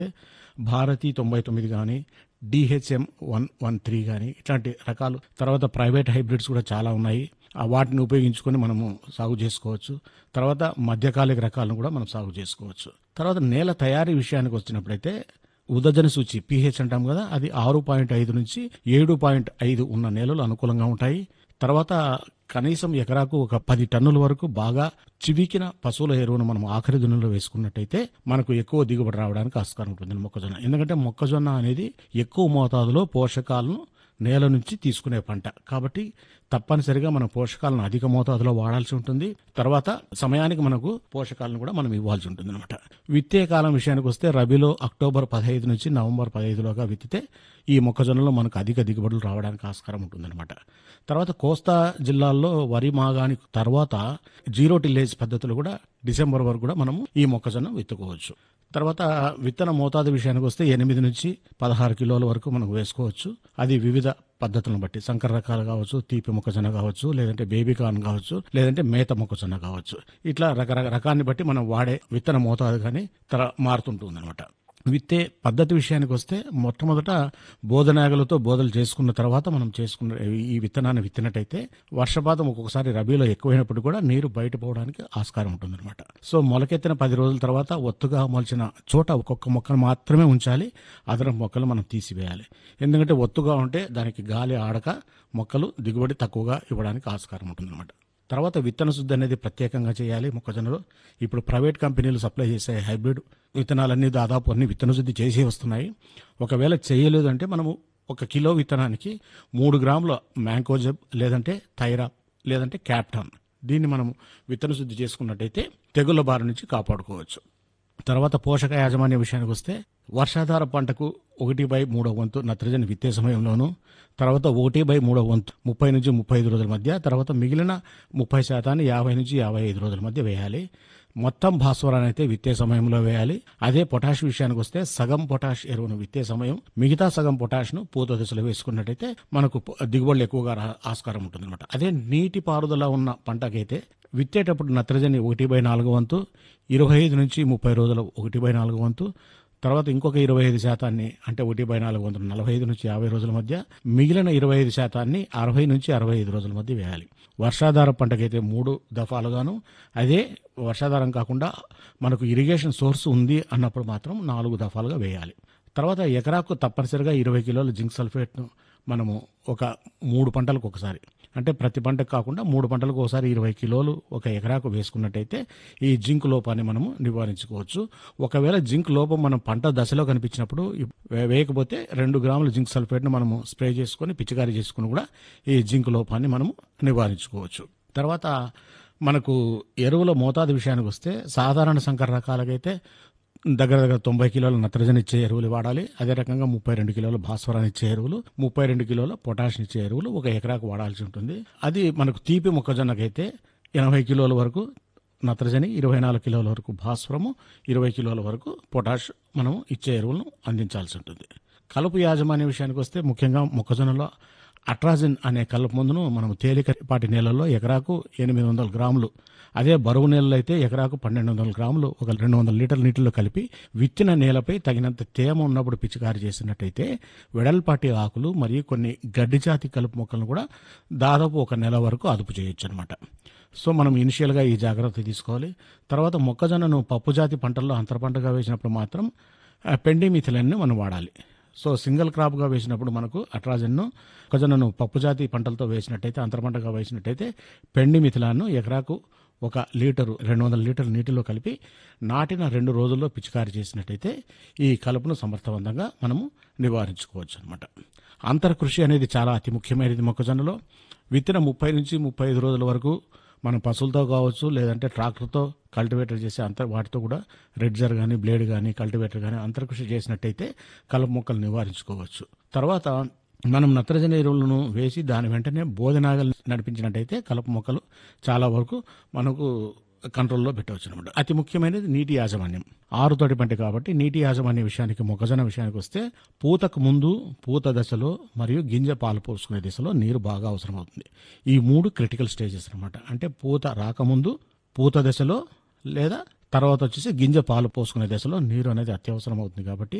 భారతి తొంభై తొమ్మిది కానీ డిహెచ్ఎం వన్ వన్ త్రీ కానీ ఇట్లాంటి రకాలు తర్వాత ప్రైవేట్ హైబ్రిడ్స్ కూడా చాలా ఉన్నాయి ఆ వాటిని ఉపయోగించుకొని మనము సాగు చేసుకోవచ్చు తర్వాత మధ్యకాలిక రకాలను కూడా మనం సాగు చేసుకోవచ్చు తర్వాత నేల తయారీ విషయానికి వచ్చినప్పుడైతే ఉదజన సూచి పిహెచ్ అంటాం కదా అది ఆరు పాయింట్ ఐదు నుంచి ఏడు పాయింట్ ఐదు ఉన్న నేలలు అనుకూలంగా ఉంటాయి తర్వాత కనీసం ఎకరాకు ఒక పది టన్నుల వరకు బాగా చివికిన పశువుల ఎరువును మనం ఆఖరి దున్నులో వేసుకున్నట్టయితే మనకు ఎక్కువ దిగుబడి రావడానికి ఆస్కారం ఉంటుంది మొక్కజొన్న ఎందుకంటే మొక్కజొన్న అనేది ఎక్కువ మోతాదులో పోషకాలను నేల నుంచి తీసుకునే పంట కాబట్టి తప్పనిసరిగా మనం పోషకాలను అధిక మోతాదులో వాడాల్సి ఉంటుంది తర్వాత సమయానికి మనకు పోషకాలను కూడా మనం ఇవ్వాల్సి ఉంటుంది అనమాట విత్తే కాలం విషయానికి వస్తే రబీలో అక్టోబర్ పదహైదు నుంచి నవంబర్ పదహైదులోగా విత్తితే ఈ మొక్కజొన్నలో మనకు అధిక దిగుబడులు రావడానికి ఆస్కారం ఉంటుందన్నమాట తర్వాత కోస్తా జిల్లాల్లో వరి మాగాని తర్వాత జీరో టిల్లేజ్ పద్ధతులు కూడా డిసెంబర్ వరకు కూడా మనము ఈ మొక్కజొన్న విత్తుకోవచ్చు తర్వాత విత్తన మోతాదు విషయానికి వస్తే ఎనిమిది నుంచి పదహారు కిలోల వరకు మనం వేసుకోవచ్చు అది వివిధ పద్ధతులను బట్టి సంకర రకాలు కావచ్చు తీపి మొక్కజొన్న కావచ్చు లేదంటే బేబీ కార్న్ కావచ్చు లేదంటే మేత మొక్కజొన్న కావచ్చు ఇట్లా రకరకాల రకాన్ని బట్టి మనం వాడే విత్తన మోతాదు కానీ తర మారుతుంటుంది అనమాట విత్తే పద్ధతి విషయానికి వస్తే మొట్టమొదట బోధనాగలతో బోధలు చేసుకున్న తర్వాత మనం చేసుకున్న ఈ విత్తనాన్ని విత్తినట్టయితే వర్షపాతం ఒక్కొక్కసారి రబీలో ఎక్కువైనప్పుడు కూడా నీరు బయట పోవడానికి ఆస్కారం ఉంటుందన్నమాట సో మొలకెత్తిన పది రోజుల తర్వాత ఒత్తుగా మొలిచిన చోట ఒక్కొక్క మొక్కను మాత్రమే ఉంచాలి అదనపు మొక్కలు మనం తీసివేయాలి ఎందుకంటే ఒత్తుగా ఉంటే దానికి గాలి ఆడక మొక్కలు దిగుబడి తక్కువగా ఇవ్వడానికి ఆస్కారం ఉంటుందన్నమాట తర్వాత విత్తన శుద్ధి అనేది ప్రత్యేకంగా చేయాలి మొక్కజొన్నలో ఇప్పుడు ప్రైవేట్ కంపెనీలు సప్లై చేసే హైబ్రిడ్ విత్తనాలన్నీ దాదాపు అన్ని విత్తన శుద్ధి చేసి వస్తున్నాయి ఒకవేళ చేయలేదు అంటే మనము ఒక కిలో విత్తనానికి మూడు గ్రాముల మ్యాంకోజెబ్ లేదంటే థైరా లేదంటే క్యాప్టాన్ దీన్ని మనము విత్తన శుద్ధి చేసుకున్నట్టయితే తెగుళ్ళ బారి నుంచి కాపాడుకోవచ్చు తర్వాత పోషక యాజమాన్య విషయానికి వస్తే వర్షాధార పంటకు ఒకటి బై మూడవ వంతు నత్రజని విత్తే సమయంలోను తర్వాత ఒకటి బై మూడవ వంతు ముప్పై నుంచి ముప్పై ఐదు రోజుల మధ్య తర్వాత మిగిలిన ముప్పై శాతాన్ని యాభై నుంచి యాభై ఐదు రోజుల మధ్య వేయాలి మొత్తం భాస్వరాన్ని అయితే విత్తే సమయంలో వేయాలి అదే పొటాష్ విషయానికి వస్తే సగం పొటాష్ ఎరువును విత్తే సమయం మిగతా సగం పొటాష్ను పూత దశలో వేసుకున్నట్టయితే మనకు పొ- దిగుబడులు ఎక్కువగా రా- ఆస్కారం ఉంటుందన్నమాట అదే నీటి పారుదల ఉన్న పంటకైతే విత్తేటప్పుడు నత్రజని ఒకటి బై నాలుగు వంతు ఇరవై ఐదు నుంచి ముప్పై రోజులు ఒకటి బై నాలుగు వంతు తర్వాత ఇంకొక ఇరవై ఐదు శాతాన్ని అంటే ఒకటి బై నాలుగు వందలు నలభై ఐదు నుంచి యాభై రోజుల మధ్య మిగిలిన ఇరవై ఐదు శాతాన్ని అరవై నుంచి అరవై ఐదు రోజుల మధ్య వేయాలి వర్షాధార పంటకైతే మూడు దఫాలుగాను అదే వర్షాధారం కాకుండా మనకు ఇరిగేషన్ సోర్స్ ఉంది అన్నప్పుడు మాత్రం నాలుగు దఫాలుగా వేయాలి తర్వాత ఎకరాకు తప్పనిసరిగా ఇరవై కిలోల జింక్ సల్ఫేట్ను మనము ఒక మూడు పంటలకు ఒకసారి అంటే ప్రతి పంటకు కాకుండా మూడు పంటలకు ఒకసారి ఇరవై కిలోలు ఒక ఎకరాకు వేసుకున్నట్టయితే ఈ జింక్ లోపాన్ని మనము నివారించుకోవచ్చు ఒకవేళ జింక్ లోపం మనం పంట దశలో కనిపించినప్పుడు ఇప్- వే- వేయకపోతే రెండు గ్రాముల జింక్ సల్ఫేట్ను మనము స్ప్రే చేసుకొని పిచికారీ చేసుకుని కూడా ఈ జింక్ లోపాన్ని మనము నివారించుకోవచ్చు తర్వాత మనకు ఎరువుల మోతాదు విషయానికి వస్తే సాధారణ సంకర రకాలకైతే దగ్గర దగ్గర తొంభై కిలోల నత్రజని ఇచ్చే ఎరువులు వాడాలి అదే రకంగా ముప్పై రెండు కిలోల భాస్వరాన్ని ఇచ్చే ఎరువులు ముప్పై రెండు కిలోల పొటాషియం ఇచ్చే ఎరువులు ఒక ఎకరాకు వాడాల్సి ఉంటుంది అది మనకు తీపి మొక్కజొన్నకైతే ఎనభై కిలోల వరకు నత్రజని ఇరవై నాలుగు కిలోల వరకు భాస్వరము ఇరవై కిలోల వరకు పొటాష్ మనం ఇచ్చే ఎరువులను అందించాల్సి ఉంటుంది కలుపు యాజమాన్య విషయానికి వస్తే ముఖ్యంగా మొక్కజొన్నలో అట్రాజిన్ అనే కలుపు మందును మనం తేలికపాటి నేలల్లో ఎకరాకు ఎనిమిది వందల గ్రాములు అదే బరువు నేలలో అయితే ఎకరాకు పన్నెండు వందల గ్రాములు ఒక రెండు వందల లీటర్ల నీటిలో కలిపి విత్తిన నేలపై తగినంత తేమ ఉన్నప్పుడు పిచికారి చేసినట్టయితే వెడల్పాటి ఆకులు మరియు కొన్ని గడ్డి జాతి కలుపు మొక్కలను కూడా దాదాపు ఒక నెల వరకు అదుపు చేయొచ్చు అనమాట సో మనం ఇనిషియల్గా ఈ జాగ్రత్త తీసుకోవాలి తర్వాత మొక్కజొన్నను పప్పు జాతి పంటల్లో అంతర పంటగా వేసినప్పుడు మాత్రం ఆ, పెండిమిథిలన్ని మనం వాడాలి సో సింగిల్ క్రాప్గా వేసినప్పుడు మనకు అట్రాజన్ను మొక్కజొన్నను పప్పు జాతి పంటలతో వేసినట్టయితే అంతర పంటగా వేసినట్టయితే పెండి మిథిలాను ఎకరాకు ఒక లీటరు రెండు వందల లీటర్ల నీటిలో కలిపి నాటిన రెండు రోజుల్లో పిచికారి చేసినట్టయితే ఈ కలుపును సమర్థవంతంగా మనము నివారించుకోవచ్చు అనమాట అంతర కృషి అనేది చాలా అతి ముఖ్యమైనది మొక్కజొన్నలో విత్తిన ముప్పై నుంచి ముప్పై ఐదు రోజుల వరకు మనం పశువులతో కావచ్చు లేదంటే ట్రాక్టర్తో కల్టివేటర్ చేసే అంతర్ వాటితో కూడా రెడ్జర్ కానీ బ్లేడ్ కానీ కల్టివేటర్ కానీ అంతర్కృషి చేసినట్టయితే కలుపు మొక్కలు నివారించుకోవచ్చు తర్వాత మనం నత్రజని ఎరువులను వేసి దాని వెంటనే బోధనాగలు నడిపించినట్టయితే కలుపు మొక్కలు చాలా వరకు మనకు కంట్రోల్లో పెట్టవచ్చు అనమాట అతి ముఖ్యమైనది నీటి యాజమాన్యం ఆరు తోటి పంట కాబట్టి నీటి యాజమాన్య విషయానికి మొక్కజొన్న విషయానికి వస్తే పూతకు ముందు పూత దశలో మరియు గింజ పాలు పోసుకునే దశలో నీరు బాగా అవసరం అవుతుంది ఈ మూడు క్రిటికల్ స్టేజెస్ అనమాట అంటే పూత రాకముందు పూత దశలో లేదా తర్వాత వచ్చేసి గింజ పాలు పోసుకునే దశలో నీరు అనేది అత్యవసరం అవుతుంది కాబట్టి